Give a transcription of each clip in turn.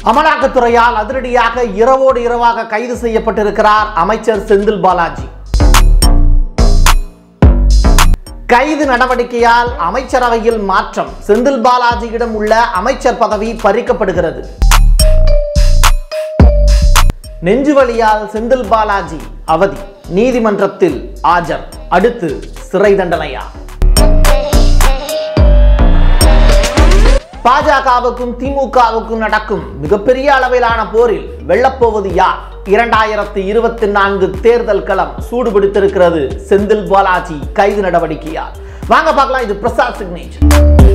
அமலாக்கத்துறையால் அதிரடியாக இரவோடு இரவாக கைது செய்யப்பட்டிருக்கிறார் அமைச்சர் செந்தில் பாலாஜி கைது நடவடிக்கையால் அமைச்சரவையில் மாற்றம் செந்தில் பாலாஜியிடம் உள்ள அமைச்சர் பதவி பறிக்கப்படுகிறது நெஞ்சுவலியால் செந்தில் பாலாஜி அவதி நீதிமன்றத்தில் ஆஜர் அடுத்து சிறை தண்டனையா பாஜகவுக்கும் திமுகவுக்கும் நடக்கும் மிகப்பெரிய அளவிலான போரில் வெல்லப்போவது யார் இரண்டாயிரத்தி இருபத்தி நான்கு தேர்தல் களம் சூடுபிடித்திருக்கிறது செந்தில் பாலாஜி கைது நடவடிக்கையால் வாங்க பார்க்கலாம் இது பிரசாத் சிக்னேச்சர்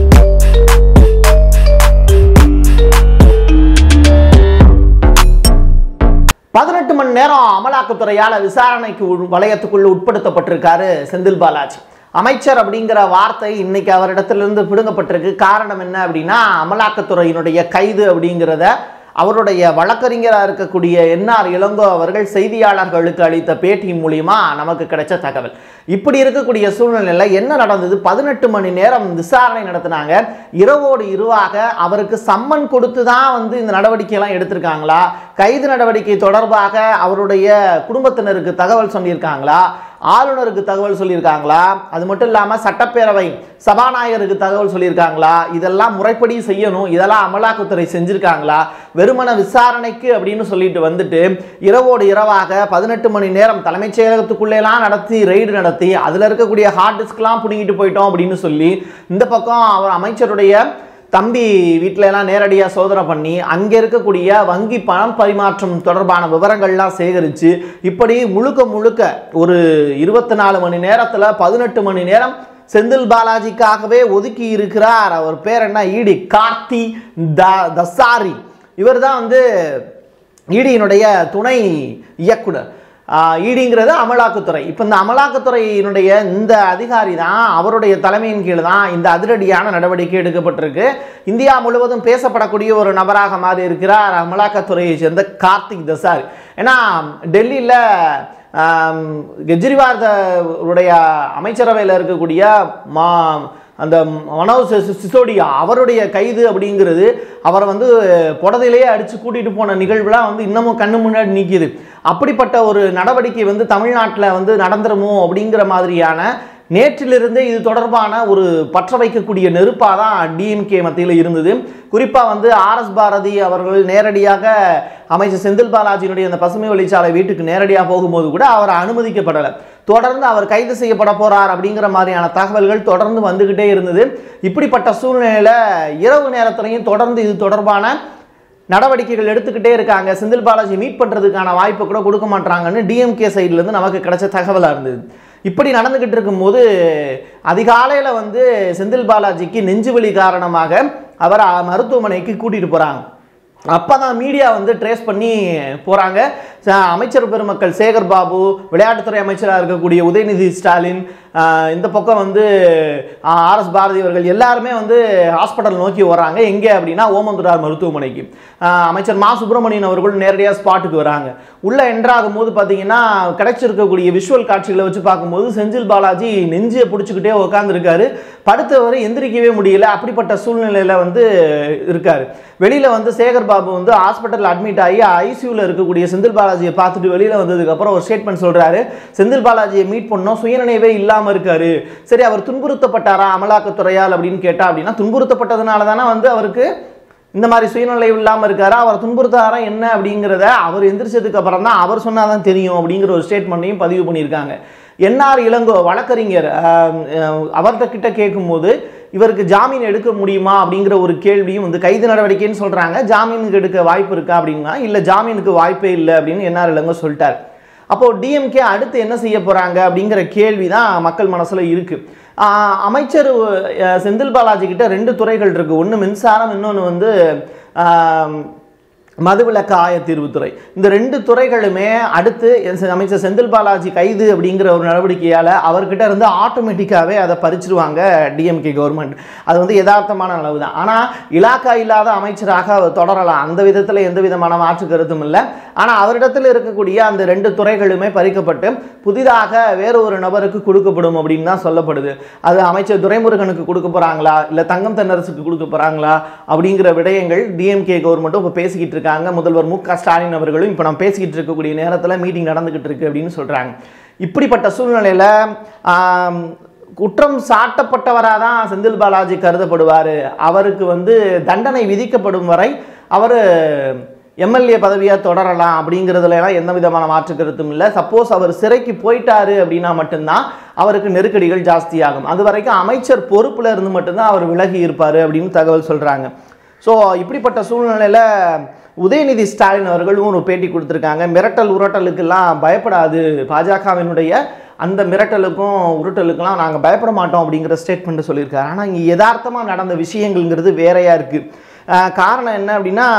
பதினெட்டு மணி நேரம் அமலாக்கத்துறையால விசாரணைக்கு உள்- வளையத்துக்குள்ள உட்படுத்தப்பட்டிருக்காரு செந்தில் பாலாஜி அமைச்சர் அப்படிங்கிற வார்த்தை இன்னைக்கு அவரிடத்திலிருந்து பிடுங்கப்பட்டிருக்கு காரணம் என்ன அப்படின்னா அமலாக்கத்துறையினுடைய கைது அப்படிங்கிறத அவருடைய வழக்கறிஞராக இருக்கக்கூடிய என்ஆர் இளங்கோ அவர்கள் செய்தியாளர்களுக்கு அளித்த பேட்டி மூலியமா நமக்கு கிடைச்ச தகவல் இப்படி இருக்கக்கூடிய சூழ்நிலையில் என்ன நடந்தது பதினெட்டு மணி நேரம் விசாரணை நடத்தினாங்க இரவோடு இரவாக அவருக்கு சம்மன் கொடுத்து தான் வந்து இந்த நடவடிக்கையெல்லாம் எடுத்திருக்காங்களா கைது நடவடிக்கை தொடர்பாக அவருடைய குடும்பத்தினருக்கு தகவல் சொல்லியிருக்காங்களா ஆளுநருக்கு தகவல் சொல்லியிருக்காங்களா அது மட்டும் இல்லாமல் சட்டப்பேரவை சபாநாயகருக்கு தகவல் சொல்லியிருக்காங்களா இதெல்லாம் முறைப்படி செய்யணும் இதெல்லாம் அமலாக்கத்துறை செஞ்சிருக்காங்களா வெறுமன விசாரணைக்கு அப்படின்னு சொல்லிட்டு வந்துட்டு இரவோடு இரவாக பதினெட்டு மணி நேரம் தலைமைச் செயலகத்துக்குள்ளேலாம் நடத்தி ரெய்டு நடத்தி அதில் இருக்கக்கூடிய ஹார்ட் டிஸ்க்லாம் பிடுங்கிட்டு போயிட்டோம் அப்படின்னு சொல்லி இந்த பக்கம் அவர் அமைச்சருடைய தம்பி வீட்டில எல்லாம் நேரடியாக சோதனை பண்ணி அங்கே இருக்கக்கூடிய வங்கி பணம் பரிமாற்றம் தொடர்பான விவரங்கள்லாம் சேகரித்து இப்படி முழுக்க முழுக்க ஒரு இருபத்தி நாலு மணி நேரத்தில் பதினெட்டு மணி நேரம் செந்தில் பாலாஜிக்காகவே ஒதுக்கி இருக்கிறார் அவர் பேர் என்ன ஈடி கார்த்தி த தசாரி இவர் தான் வந்து ஈடியினுடைய துணை இயக்குனர் ஈடிங்கிறது அமலாக்கத்துறை இப்போ இந்த அமலாக்கத்துறையினுடைய இந்த அதிகாரி தான் அவருடைய தலைமையின் கீழ் தான் இந்த அதிரடியான நடவடிக்கை எடுக்கப்பட்டிருக்கு இந்தியா முழுவதும் பேசப்படக்கூடிய ஒரு நபராக மாறி இருக்கிறார் அமலாக்கத்துறையை சேர்ந்த கார்த்திக் தசாரி ஏன்னா டெல்லியில் ஆம், கெஜ்ரிவால் த- உடைய அமைச்சரவையில் இருக்கக்கூடிய மா அந்த மனோஜ் சி- சிசோடியா அவருடைய கைது அப்படிங்கிறது அவரை வந்து புடதையிலேயே அடித்து கூட்டிகிட்டு போன நிகழ்வுலாம் வந்து இன்னமும் கண்ணு முன்னாடி நிற்கிது அப்படிப்பட்ட ஒரு நடவடிக்கை வந்து தமிழ்நாட்டில் வந்து நடந்துருமோ அப்படிங்கிற மாதிரியான நேற்றிலிருந்தே இது தொடர்பான ஒரு பற்ற வைக்கக்கூடிய நெருப்பாக தான் டிஎம்கே மத்தியில் இருந்தது குறிப்பாக வந்து ஆர்எஸ் பாரதி அவர்கள் நேரடியாக அமைச்சர் செந்தில் பாலாஜியினுடைய அந்த பசுமை வழிச்சாலை வீட்டுக்கு நேரடியாக போகும்போது கூட அவர் அனுமதிக்கப்படலை தொடர்ந்து அவர் கைது செய்யப்பட போறார் அப்படிங்கிற மாதிரியான தகவல்கள் தொடர்ந்து வந்துகிட்டே இருந்தது இப்படிப்பட்ட சூழ்நிலையில் இரவு நேரத்திலையும் தொடர்ந்து இது தொடர்பான நடவடிக்கைகள் எடுத்துக்கிட்டே இருக்காங்க செந்தில் பாலாஜி மீட் பண்ணுறதுக்கான வாய்ப்பு கூட கொடுக்க மாட்டாங்கன்னு டிஎம்கே சைட்லேருந்து நமக்கு கிடைச்ச தகவலாக இருந்தது இப்படி நடந்துக்கிட்டு இருக்கும்போது அதிகாலையில் வந்து செந்தில் பாலாஜிக்கு நெஞ்சுவலி காரணமாக அவர் அ- மருத்துவமனைக்கு கூட்டிகிட்டு போகிறாங்க அப்போ தான் மீடியா வந்து ட்ரேஸ் பண்ணி போகிறாங்க அமைச்சர் பெருமக்கள் சேகர் பாபு விளையாட்டுத்துறை அமைச்சராக இருக்கக்கூடிய உதயநிதி ஸ்டாலின் ஆஹ் இந்த பக்கம் வந்து ஆர்எஸ் பாரதி அவர்கள் எல்லாருமே வந்து ஹாஸ்பிட்டல் நோக்கி வராங்க எங்கே அப்படின்னா ஓமந்துரார் மருத்துவமனைக்கு ஆஹ் அமைச்சர் மா சுப்பிரமணியன் அவர்கள் நேரடியாக ஸ்பாட்டுக்கு வராங்க உள்ளே என்ட்ராகும் போது பார்த்தீங்கன்னா கிடைச்சிருக்கக்கூடிய விஷுவல் காட்சிகளை வச்சு பார்க்கும்போது செந்தில் பாலாஜி நெஞ்சியை பிடிச்சிக்கிட்டே உட்காந்துருக்காரு படுத்தவர் எந்திரிக்கவே முடியல அப்படிப்பட்ட சூழ்நிலையில் வந்து இருக்காரு வெளியில் வந்து சேகர் பாபு வந்து ஹாஸ்பிட்டல் அட்மிட் ஆகி ஐசியூவில் இருக்கக்கூடிய செந்தில் பாலாஜியை பார்த்துட்டு வெளியில் வந்ததுக்கப்புறம் ஒரு ஸ்டேட்மெண்ட் சொல்கிறாரு செந்தில் பாலாஜியை மீட் பண்ணோம் சுயநினைவே இல்லாமல் இருக்காரு சரி அவர் துன்புறுத்தப்பட்டாரா அமலாக்கத்துறையால் அப்படின்னு கேட்டா அப்படின்னா துன்புறுத்தப்பட்டதுனால தானே வந்து அவருக்கு இந்த மாதிரி சுயநிலை இல்லாமல் இருக்காரா அவர் துன்புறுத்தாரா என்ன அப்படிங்கிறத அவர் எந்திரிச்சதுக்கு அப்புறம் தான் அவர் சொன்னாதான் தெரியும் அப்படிங்கிற ஒரு ஸ்டேட்மெண்ட்டையும் பதிவு பண்ணியிருக்காங்க என்ஆர் இளங்கோ வழக்கறிஞர் ஆஹ், ஆஹ், அவர்கிட்ட கிட்ட கேட்கும்போது இவருக்கு ஜாமீன் எடுக்க முடியுமா அப்படிங்கிற ஒரு கேள்வியும் வந்து கைது நடவடிக்கைன்னு சொல்றாங்க ஜாமீனுக்கு எடுக்க வாய்ப்பு இருக்கா அப்படின்னா இல்லை ஜாமீனுக்கு வாய்ப்பே இல்லை அப்படின்னு என்ஆர் இளங்கோ சொல்லிட்டார் அப்போ டிஎம்கே அடுத்து என்ன செய்ய போறாங்க அப்படிங்கிற கேள்வி தான் மக்கள் மனசுல இருக்கு ஆஹ் அமைச்சர் அஹ், செந்தில் பாலாஜி கிட்ட ரெண்டு துறைகள் இருக்கு ஒன்று மின்சாரம் இன்னொன்று வந்து ஆஹ், மதுவிலக்கு ஆயத்தீர்வுத்துறை இந்த ரெண்டு துறைகளுமே அடுத்து எஸ் அமைச்சர் செந்தில் பாலாஜி கைது அப்படிங்கிற ஒரு நடவடிக்கையால் அவர்கிட்ட இருந்து ஆட்டோமேட்டிக்காகவே அதை பறிச்சிருவாங்க டிஎம்கே கவர்மெண்ட் அது வந்து யதார்த்தமான அளவு தான் ஆனால் இலாக்கா இல்லாத அமைச்சராக அவர் தொடரலாம் அந்த விதத்தில் எந்த விதமான மாற்று கருத்தும் இல்லை ஆனால் அவரிடத்தில் இருக்கக்கூடிய அந்த ரெண்டு துறைகளுமே பறிக்கப்பட்டு புதிதாக வேறு ஒரு நபருக்கு கொடுக்கப்படும் அப்படின்னு தான் சொல்லப்படுது அது அமைச்சர் துரைமுருகனுக்கு கொடுக்க போகிறாங்களா இல்லை தங்கம் தென்னரசுக்கு கொடுக்க போகிறாங்களா அப்படிங்கிற விடயங்கள் டிஎம்கே கவர்மெண்ட்டும் இப்போ பேசிக்கிட்டு இருக்காங்க முதல்வர் மு க ஸ்டாலின் அவர்களும் இப்போ நம்ம பேசிக்கிட்டு இருக்கக்கூடிய நேரத்தில் மீட்டிங் நடந்துக்கிட்டு இருக்கு அப்படின்னு சொல்கிறாங்க இப்படிப்பட்ட சூழ்நிலையில் ஆம், குற்றம் சாட்டப்பட்டவராக தான் செந்தில் பாலாஜி கருதப்படுவார் அவருக்கு வந்து தண்டனை விதிக்கப்படும் வரை அவர் எம்எல்ஏ பதவியாக தொடரலாம் அப்படிங்கிறதுல எல்லாம் எந்த விதமான மாற்று கருத்தும் இல்லை சப்போஸ் அவர் சிறைக்கு போயிட்டாரு அப்படின்னா மட்டும்தான் அவருக்கு நெருக்கடிகள் ஜாஸ்தியாகும் அது வரைக்கும் அமைச்சர் பொறுப்புல இருந்து மட்டும்தான் அவர் விலகி இருப்பார் அப்படின்னு தகவல் சொல்கிறாங்க ஸோ இப்படிப்பட்ட சூழ்நிலையில் உதயநிதி ஸ்டாலின் அவர்களும் ஒரு பேட்டி கொடுத்துருக்காங்க மிரட்டல் உரட்டலுக்கெல்லாம் பயப்படாது பாஜகவினுடைய அந்த மிரட்டலுக்கும் உருட்டலுக்கெல்லாம் நாங்கள் பயப்பட மாட்டோம் அப்படிங்கிற ஸ்டேட்மெண்ட் சொல்லியிருக்காரு ஆனால் இங்கே யதார்த்தமாக நடந்த விஷயங்கள்ங்கிறது வேறையாக இருக்குது காரணம் என்ன அப்படின்னா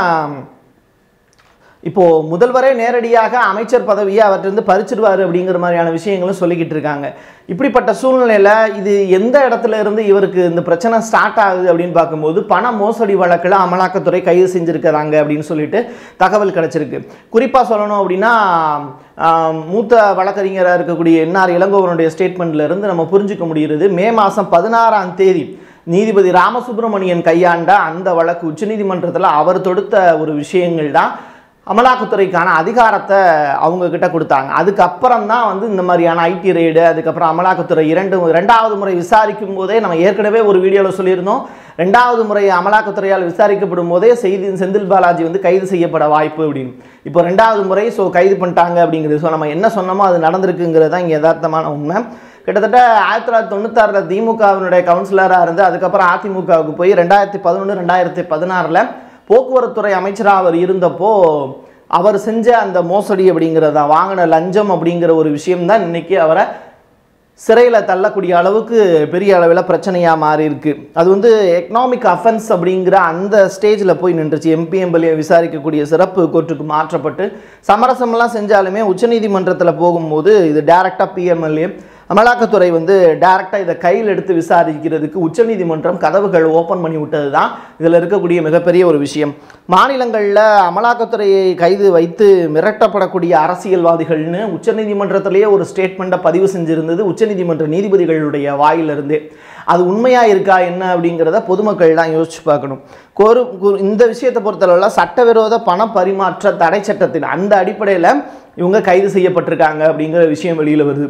இப்போ முதல்வரே நேரடியாக அமைச்சர் பதவியை அவர்கிட்ட பறிச்சிடுவார் அப்படிங்கிற மாதிரியான விஷயங்களும் சொல்லிக்கிட்டு இருக்காங்க இப்படிப்பட்ட சூழ்நிலையில் இது எந்த இடத்துல இருந்து இவருக்கு இந்த பிரச்சனை ஸ்டார்ட் ஆகுது அப்படின்னு பார்க்கும்போது பண மோசடி வழக்கில் அமலாக்கத்துறை கைது செஞ்சுருக்கிறாங்க அப்படின்னு சொல்லிட்டு தகவல் கிடைச்சிருக்கு குறிப்பாக சொல்லணும் அப்படின்னா ஆம், மூத்த வழக்கறிஞராக இருக்கக்கூடிய என்ஆர் இளங்கோவனுடைய ஸ்டேட்மெண்ட்ல இருந்து நம்ம புரிஞ்சுக்க முடிகிறது மே மாதம் பதினாறாம் தேதி நீதிபதி ராமசுப்ரமணியன் கையாண்ட அந்த வழக்கு உச்சநீதிமன்றத்தில் அவர் தொடுத்த ஒரு விஷயங்கள் தான் அமலாக்கத்துறைக்கான அதிகாரத்தை அவங்க கிட்ட கொடுத்தாங்க அதுக்கப்புறம் தான் வந்து இந்த மாதிரியான ஐடி ரெய்டு அதுக்கப்புறம் அமலாக்கத்துறை இரண்டு ரெண்டாவது முறை விசாரிக்கும் போதே நம்ம ஏற்கனவே ஒரு வீடியோவில் சொல்லியிருந்தோம் ரெண்டாவது முறை அமலாக்கத்துறையால் விசாரிக்கப்படும் போதே செய்தி செந்தில் பாலாஜி வந்து கைது செய்யப்பட வாய்ப்பு அப்படின்னு இப்போ ரெண்டாவது முறை ஸோ கைது பண்ணிட்டாங்க அப்படிங்கிறது ஸோ நம்ம என்ன சொன்னோமோ அது நடந்திருக்குங்கிறது தான் இங்கே யதார்த்தமான உண்மை கிட்டத்தட்ட ஆயிரத்தி தொள்ளாயிரத்தி தொண்ணூத்தாறில் திமுகவினுடைய கவுன்சிலராக இருந்து அதுக்கப்புறம் அதிமுகவுக்கு போய் ரெண்டாயிரத்தி பதினொன்று ரெண்டாயிரத்தி பதினாறில் போக்குவரத்துறை அமைச்சராக அவர் இருந்தப்போ அவர் செஞ்ச அந்த மோசடி அப்படிங்கிறத வாங்கின லஞ்சம் அப்படிங்கிற ஒரு விஷயம்தான் இன்னைக்கு அவரை சிறையில் தள்ளக்கூடிய அளவுக்கு பெரிய அளவில் பிரச்சனையாக மாறி இருக்கு அது வந்து எக்கனாமிக் அஃபென்ஸ் அப்படிங்கிற அந்த ஸ்டேஜில் போய் நின்றுச்சு எம்பி எம்எல்ஏ விசாரிக்கக்கூடிய சிறப்பு கோர்ட்டுக்கு மாற்றப்பட்டு சமரசமெல்லாம் செஞ்சாலுமே உச்சநீதிமன்றத்தில் போகும்போது இது டைரெக்டாக பிஎம்எல்ஏ அமலாக்கத்துறை வந்து டைரெக்டாக இதை கையில் எடுத்து விசாரிக்கிறதுக்கு உச்சநீதிமன்றம் கதவுகள் ஓப்பன் பண்ணி விட்டது தான் இதில் இருக்கக்கூடிய மிகப்பெரிய ஒரு விஷயம் மாநிலங்களில் அமலாக்கத்துறையை கைது வைத்து மிரட்டப்படக்கூடிய அரசியல்வாதிகள்னு உச்சநீதிமன்றத்திலேயே ஒரு ஸ்டேட்மெண்ட்டை பதிவு செஞ்சிருந்தது உச்சநீதிமன்ற நீதிபதிகளுடைய வாயிலிருந்தே அது உண்மையாக இருக்கா என்ன அப்படிங்கிறத பொதுமக்கள் தான் யோசிச்சு பார்க்கணும் கோரு கு- இந்த விஷயத்தை பொறுத்தளவில் சட்டவிரோத பண பரிமாற்ற தடை சட்டத்தின் அந்த அடிப்படையில் இவங்க கைது செய்யப்பட்டிருக்காங்க அப்படிங்கிற விஷயம் வெளியில் வருது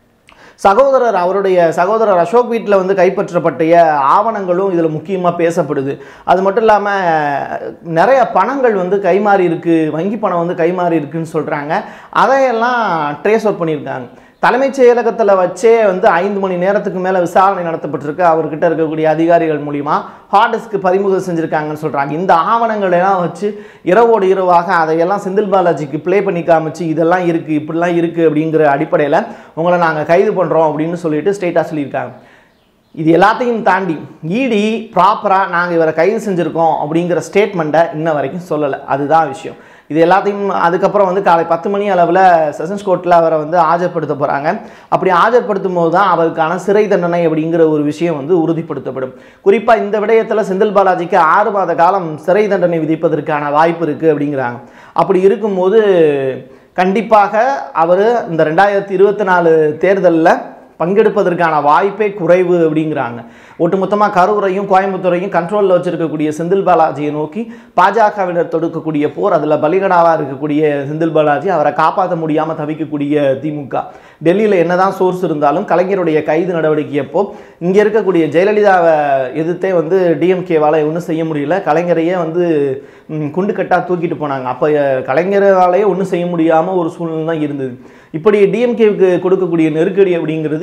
சகோதரர் அவருடைய சகோதரர் அசோக் வீட்டில் வந்து கைப்பற்றப்பட்ட ஆவணங்களும் இதில் முக்கியமாக பேசப்படுது அது மட்டும் இல்லாமல் நிறைய பணங்கள் வந்து கைமாறி இருக்கு வங்கி பணம் வந்து கைமாறி இருக்குன்னு சொல்கிறாங்க அதையெல்லாம் ட்ரேஸ் அவுட் பண்ணியிருக்காங்க தலைமைச் செயலகத்தில் வச்சே வந்து ஐந்து மணி நேரத்துக்கு மேலே விசாரணை நடத்தப்பட்டிருக்கு அவர்கிட்ட இருக்கக்கூடிய அதிகாரிகள் மூலிமா ஹார்ட் டிஸ்க் பறிமுதல் செஞ்சுருக்காங்கன்னு சொல்கிறாங்க இந்த ஆவணங்களை எல்லாம் வச்சு இரவோடு இரவாக அதையெல்லாம் செந்தில் பாலாஜிக்கு ப்ளே பண்ணி காமிச்சு இதெல்லாம் இருக்குது இப்படிலாம் இருக்குது அப்படிங்கிற அடிப்படையில் உங்களை நாங்கள் கைது பண்ணுறோம் அப்படின்னு சொல்லிட்டு ஸ்டேட்டாக சொல்லியிருக்காங்க இது எல்லாத்தையும் தாண்டி இடி ப்ராப்பராக நாங்கள் இவரை கைது செஞ்சுருக்கோம் அப்படிங்கிற ஸ்டேட்மெண்ட்டை இன்ன வரைக்கும் சொல்லலை அதுதான் விஷயம் இது எல்லாத்தையும் அதுக்கப்புறம் வந்து காலை பத்து மணி அளவில் செஷன்ஸ் கோர்ட்டில் அவரை வந்து ஆஜர்படுத்த போகிறாங்க அப்படி ஆஜர்படுத்தும் போது தான் அவருக்கான சிறை தண்டனை அப்படிங்கிற ஒரு விஷயம் வந்து உறுதிப்படுத்தப்படும் குறிப்பாக இந்த விடயத்தில் செந்தில் பாலாஜிக்கு ஆறு மாத காலம் சிறை தண்டனை விதிப்பதற்கான வாய்ப்பு இருக்குது அப்படிங்கிறாங்க அப்படி இருக்கும்போது கண்டிப்பாக அவர் இந்த ரெண்டாயிரத்தி இருபத்தி நாலு தேர்தலில் பங்கெடுப்பதற்கான வாய்ப்பே குறைவு அப்படிங்கிறாங்க ஒட்டுமொத்தமாக கரூரையும் கோயம்புத்தூரையும் கண்ட்ரோலில் வச்சிருக்கக்கூடிய செந்தில் பாலாஜியை நோக்கி பாஜகவினர் தொடுக்கக்கூடிய போர் அதில் பலிகடாவாக இருக்கக்கூடிய செந்தில் பாலாஜி அவரை காப்பாற்ற முடியாமல் தவிக்கக்கூடிய திமுக டெல்லியில் என்னதான் சோர்ஸ் இருந்தாலும் கலைஞருடைய கைது நடவடிக்கையப்போ இங்கே இருக்கக்கூடிய ஜெயலலிதாவை எதிர்த்தே வந்து டிஎம்கேவால் ஒன்றும் செய்ய முடியல கலைஞரையே வந்து ம், குண்டு கட்டாக தூக்கிட்டு போனாங்க அப்போ கலைஞராலேயே ஒன்றும் செய்ய முடியாமல் ஒரு சூழ்நிலை தான் இருந்தது இப்படி டிஎம்கேவுக்கு கொடுக்கக்கூடிய நெருக்கடி அப்படிங்கிறது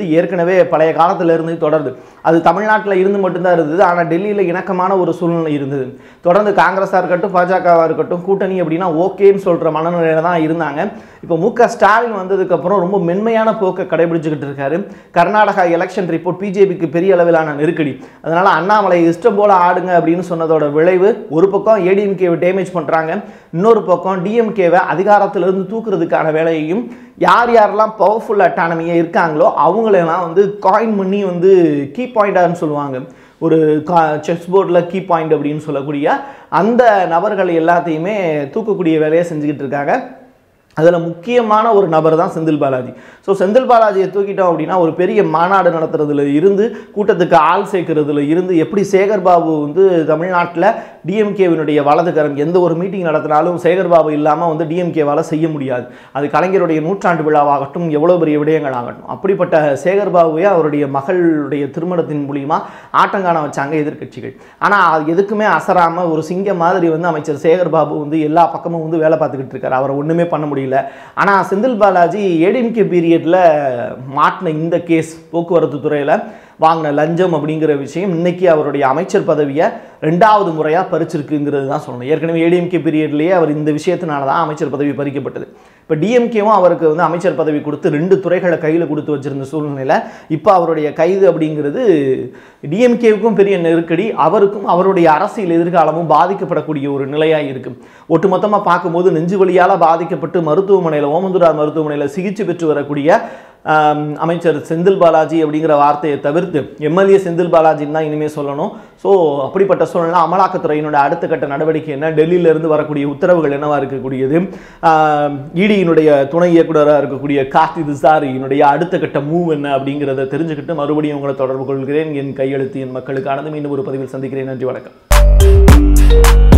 ஏற்கனவே பழைய காலத்துல இருந்து தொடருது அது தமிழ்நாட்டில் இருந்து மட்டும்தான் இருந்தது ஆனால் டெல்லியில் இணக்கமான ஒரு சூழ்நிலை இருந்தது தொடர்ந்து காங்கிரஸாக இருக்கட்டும் பாஜகவாக இருக்கட்டும் கூட்டணி அப்படின்னா ஓகேன்னு சொல்கிற மனநிலையில தான் இருந்தாங்க இப்போ மு க ஸ்டாலின் வந்ததுக்கப்புறம் ரொம்ப மென்மையான போக்கை கடைபிடிச்சுக்கிட்டு இருக்காரு கர்நாடகா எலெக்ஷன் ரிப்போர்ட் பிஜேபிக்கு பெரிய அளவிலான நெருக்கடி அதனால அண்ணாமலை இஷ்டம் போல ஆடுங்க அப்படின்னு சொன்னதோட விளைவு ஒரு பக்கம் ஏடிஎம்கேவை டேமேஜ் பண்ணுறாங்க இன்னொரு பக்கம் டிஎம்கேவை அதிகாரத்திலிருந்து தூக்குறதுக்கான வேலையையும் யார் யாரெல்லாம் பவர்ஃபுல் அட்டானமியாக இருக்காங்களோ அவங்களெல்லாம் வந்து காயின் பண்ணி வந்து கீ பாயிண்டான்னு சொல்லுவாங்க ஒரு கா செஸ் போர்டில் கீ பாயிண்ட் அப்படின்னு சொல்லக்கூடிய அந்த நபர்கள் எல்லாத்தையுமே தூக்கக்கூடிய வேலையை செஞ்சுக்கிட்டு இருக்காங்க அதில் முக்கியமான ஒரு நபர் தான் செந்தில் பாலாஜி ஸோ செந்தில் பாலாஜியை தூக்கிட்டோம் அப்படின்னா ஒரு பெரிய மாநாடு நடத்துறதுல இருந்து கூட்டத்துக்கு ஆள் சேர்க்கறதுல இருந்து எப்படி சேகர் பாபு வந்து தமிழ்நாட்டில் டிஎம்கேவினுடைய வலதுகரம் எந்த ஒரு மீட்டிங் நடத்தினாலும் சேகர் பாபு இல்லாமல் வந்து டிஎம்கேவால் செய்ய முடியாது அது கலைஞருடைய நூற்றாண்டு விழாவாகட்டும் எவ்வளோ பெரிய விடயங்கள் ஆகட்டும் அப்படிப்பட்ட சேகர் பாபுவை அவருடைய மகளுடைய திருமணத்தின் மூலியமா ஆட்டங்காண வச்சாங்க எதிர்க்கட்சிகள் ஆனால் அது எதுக்குமே அசராமல் ஒரு சிங்கம் மாதிரி வந்து அமைச்சர் சேகர் பாபு வந்து எல்லா பக்கமும் வந்து வேலை பார்த்துக்கிட்டு இருக்காரு அவரை ஒன்றுமே பண்ண முடியல ஆனால் செந்தில் பாலாஜி ஏடிஎம்கே பீரியடில் மாட்டின இந்த கேஸ் போக்குவரத்து துறையில் வாங்கின லஞ்சம் அப்படிங்கிற விஷயம் இன்னைக்கு அவருடைய அமைச்சர் பதவியை ரெண்டாவது முறையாக பறிச்சிருக்குங்கிறது தான் சொல்லணும் ஏற்கனவே ஏடிஎம்கே பீரியட்லேயே அவர் இந்த விஷயத்தினால தான் அமைச்சர் பதவி பறிக்கப்பட்டது இப்போ டிஎம்கேவும் அவருக்கு வந்து அமைச்சர் பதவி கொடுத்து ரெண்டு துறைகளை கையில் கொடுத்து வச்சிருந்த சூழ்நிலையில் இப்போ அவருடைய கைது அப்படிங்கிறது டிஎம்கேவுக்கும் பெரிய நெருக்கடி அவருக்கும் அவருடைய அரசியல் எதிர்காலமும் பாதிக்கப்படக்கூடிய ஒரு நிலையாக இருக்கு ஒட்டுமொத்தமாக பார்க்கும்போது நெஞ்சு வலியால் பாதிக்கப்பட்டு மருத்துவமனையில் ஓமந்துரார் மருத்துவமனையில் சிகிச்சை பெற்று வரக்கூடிய ஆம், அமைச்சர் செந்தில் பாலாஜி அப்படிங்கிற வார்த்தையை தவிர்த்து எம்எல்ஏ செந்தில் பாலாஜின்னு தான் இனிமேல் சொல்லணும் ஸோ அப்படிப்பட்ட சூழ்நிலை அமலாக்கத்துறையினுடைய அடுத்த கட்ட நடவடிக்கை என்ன டெல்லியில இருந்து வரக்கூடிய உத்தரவுகள் என்னவா இருக்கக்கூடியது இடியினுடைய துணை இயக்குனராக இருக்கக்கூடிய கார்த்தி திசாரியினுடைய அடுத்த கட்ட மூவ் என்ன அப்படிங்கிறத தெரிஞ்சுக்கிட்டு மறுபடியும் உங்களை தொடர்பு கொள்கிறேன் என் கையெழுத்து என் மக்களுக்கானது மீண்டும் ஒரு பதிவில் சந்திக்கிறேன் நன்றி வணக்கம்